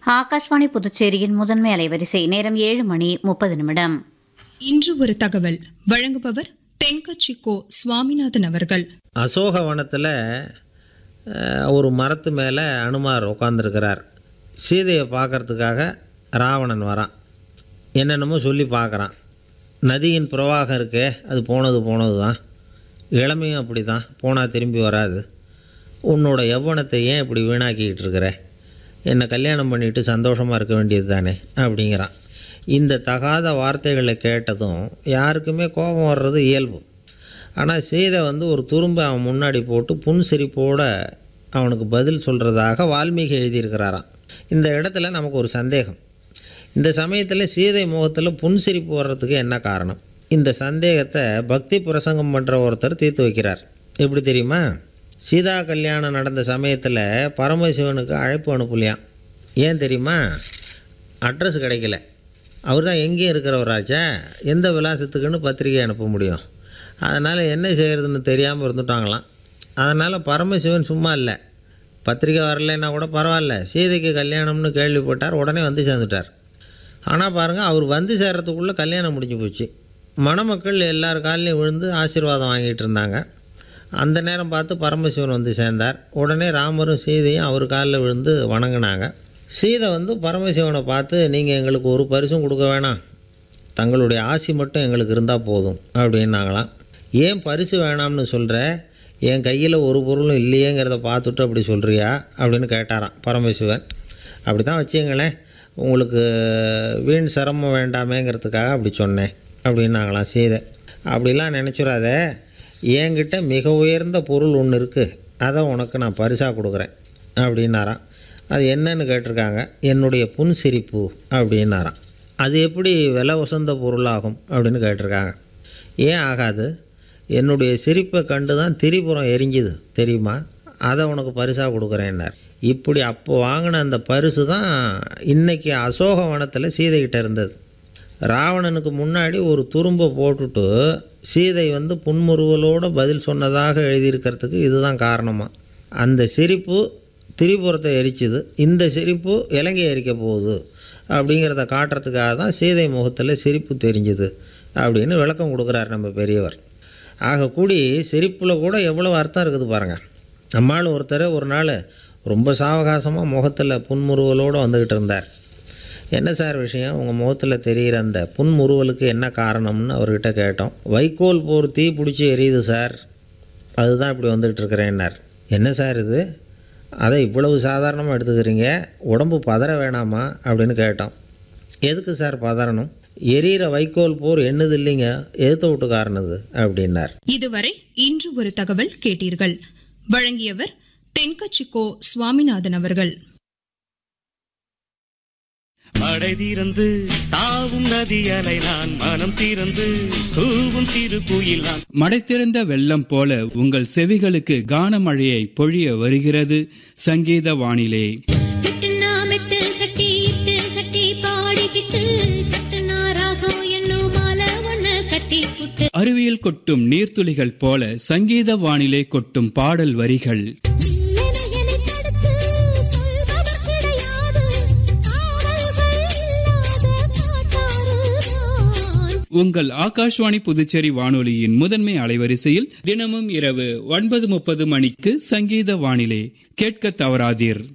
ஆகாஷ்வாணி புதுச்சேரியின் முதன்மை அலைவரிசை நேரம் ஏழு மணி முப்பது நிமிடம் இன்று ஒரு தகவல் வழங்குபவர் தென்கட்சி கோ சுவாமிநாதன் அவர்கள் அசோகவனத்தில் ஒரு மரத்து மேலே அனுமார் உட்காந்துருக்கிறார் சீதையை பார்க்கறதுக்காக ராவணன் வரான் என்னென்னமோ சொல்லி பார்க்குறான் நதியின் பிரவாகம் இருக்கே அது போனது போனது தான் இளமையும் அப்படி தான் போனால் திரும்பி வராது உன்னோட யௌவனத்தை ஏன் இப்படி வீணாக்கிக்கிட்டு இருக்கிற என்னை கல்யாணம் பண்ணிட்டு சந்தோஷமாக இருக்க வேண்டியது தானே அப்படிங்கிறான் இந்த தகாத வார்த்தைகளை கேட்டதும் யாருக்குமே கோபம் வர்றது இயல்பு ஆனால் சீதை வந்து ஒரு துரும்பை அவன் முன்னாடி போட்டு புன்சிரிப்போட அவனுக்கு பதில் சொல்கிறதாக வால்மீகி எழுதியிருக்கிறாராம் இந்த இடத்துல நமக்கு ஒரு சந்தேகம் இந்த சமயத்தில் சீதை முகத்தில் புன்சிரிப்பு வர்றதுக்கு என்ன காரணம் இந்த சந்தேகத்தை பக்தி பிரசங்கம் பண்ணுற ஒருத்தர் தீர்த்து வைக்கிறார் எப்படி தெரியுமா சீதா கல்யாணம் நடந்த சமயத்தில் பரமசிவனுக்கு அழைப்பு அனுப்பலையாம் ஏன் தெரியுமா அட்ரஸ் கிடைக்கல அவர் தான் எங்கேயும் இருக்கிறவராச்சா எந்த விலாசத்துக்குன்னு பத்திரிகை அனுப்ப முடியும் அதனால் என்ன செய்கிறதுன்னு தெரியாமல் இருந்துட்டாங்களாம் அதனால் பரமசிவன் சும்மா இல்லை பத்திரிக்கை வரலைன்னா கூட பரவாயில்ல சீதைக்கு கல்யாணம்னு கேள்விப்பட்டார் உடனே வந்து சேர்ந்துட்டார் ஆனால் பாருங்கள் அவர் வந்து சேர்றதுக்குள்ளே கல்யாணம் முடிஞ்சு போச்சு மணமக்கள் எல்லார் காலையும் விழுந்து ஆசீர்வாதம் வாங்கிட்டு இருந்தாங்க அந்த நேரம் பார்த்து பரமசிவன் வந்து சேர்ந்தார் உடனே ராமரும் சீதையும் அவர் காலில் விழுந்து வணங்கினாங்க சீதை வந்து பரமசிவனை பார்த்து நீங்கள் எங்களுக்கு ஒரு பரிசும் கொடுக்க வேணாம் தங்களுடைய ஆசி மட்டும் எங்களுக்கு இருந்தால் போதும் அப்படின்னாங்களாம் ஏன் பரிசு வேணாம்னு சொல்கிற என் கையில் ஒரு பொருளும் இல்லையேங்கிறத பார்த்துட்டு அப்படி சொல்கிறியா அப்படின்னு கேட்டாராம் பரமசிவன் அப்படி தான் வச்சுங்களேன் உங்களுக்கு வீண் சிரமம் வேண்டாமேங்கிறதுக்காக அப்படி சொன்னேன் அப்படின்னாங்களாம் சீதை அப்படிலாம் நினச்சிடாத என்கிட்ட மிக உயர்ந்த பொருள் ஒன்று இருக்குது அதை உனக்கு நான் பரிசாக கொடுக்குறேன் அப்படின்னாராம் அது என்னன்னு கேட்டிருக்காங்க என்னுடைய புன்சிரிப்பு அப்படின்னாராம் அது எப்படி விலை உசந்த பொருளாகும் அப்படின்னு கேட்டிருக்காங்க ஏன் ஆகாது என்னுடைய சிரிப்பை கண்டு தான் திரிபுரம் எரிஞ்சுது தெரியுமா அதை உனக்கு பரிசாக கொடுக்குறேன்னார் இப்படி அப்போ வாங்கின அந்த பரிசு தான் இன்றைக்கி அசோகவனத்தில் சீதைகிட்ட இருந்தது ராவணனுக்கு முன்னாடி ஒரு துரும்பை போட்டுட்டு சீதை வந்து புன்முறுவலோடு பதில் சொன்னதாக எழுதியிருக்கிறதுக்கு இதுதான் காரணமாக அந்த சிரிப்பு திரிபுரத்தை எரிச்சுது இந்த சிரிப்பு இலங்கை எரிக்க போகுது அப்படிங்கிறத காட்டுறதுக்காக தான் சீதை முகத்தில் சிரிப்பு தெரிஞ்சுது அப்படின்னு விளக்கம் கொடுக்குறார் நம்ம பெரியவர் ஆக கூடி சிரிப்பில் கூட எவ்வளோ அர்த்தம் இருக்குது பாருங்கள் நம்மால் ஒருத்தர் ஒரு நாள் ரொம்ப சாவகாசமாக முகத்தில் புன்முறுவலோடு வந்துக்கிட்டு இருந்தார் என்ன சார் விஷயம் உங்கள் முகத்தில் தெரிகிற அந்த புன்முறுவலுக்கு என்ன காரணம்னு அவர்கிட்ட கேட்டோம் வைக்கோல் போர் தீ பிடிச்சி எரியுது சார் அதுதான் இப்படி வந்துக்கிட்டு இருக்கிறேன்னார் என்ன சார் இது அதை இவ்வளவு சாதாரணமாக எடுத்துக்கிறீங்க உடம்பு பதற வேணாமா அப்படின்னு கேட்டோம் எதுக்கு சார் பதறணும் எரியிற வைக்கோல் போர் என்னது இல்லைங்க எதுத்த வீட்டுக்காரனது அப்படின்னார் இதுவரை இன்று ஒரு தகவல் கேட்டீர்கள் வழங்கியவர் தென்கட்சி கோ சுவாமிநாதன் அவர்கள் மடை திறந்து தாவும் நதி அலை நான் மனம் திறந்து கூவும் சிறு குயில் நான் மடைத்திருந்த வெள்ளம் போல உங்கள் செவிகளுக்கு கானமழையை பொழிய வருகிறது சங்கீத வானிலே கட்டுனா மெட்டு கட்டி இட்டு கட்டி பாடிக்கிட்டு கட்டுனா ராகம் என்னும் மாலை ஒண்ணு கட்டி புட்டு அருவியில் கொட்டும் நீர்த்துளிகள் போல சங்கீத வானிலை கொட்டும் பாடல் வரிகள் இல்லைன்னு தடுத்து சொல்பவர் கிடையாது காவல்கள் இல்லாத காட்டாறுதான் உங்கள் ஆகாஷ்வாணி புதுச்சேரி வானொலியின் முதன்மை அலைவரிசையில் தினமும் இரவு ஒன்பது முப்பது மணிக்கு சங்கீத வானிலை கேட்க தவறாதீர்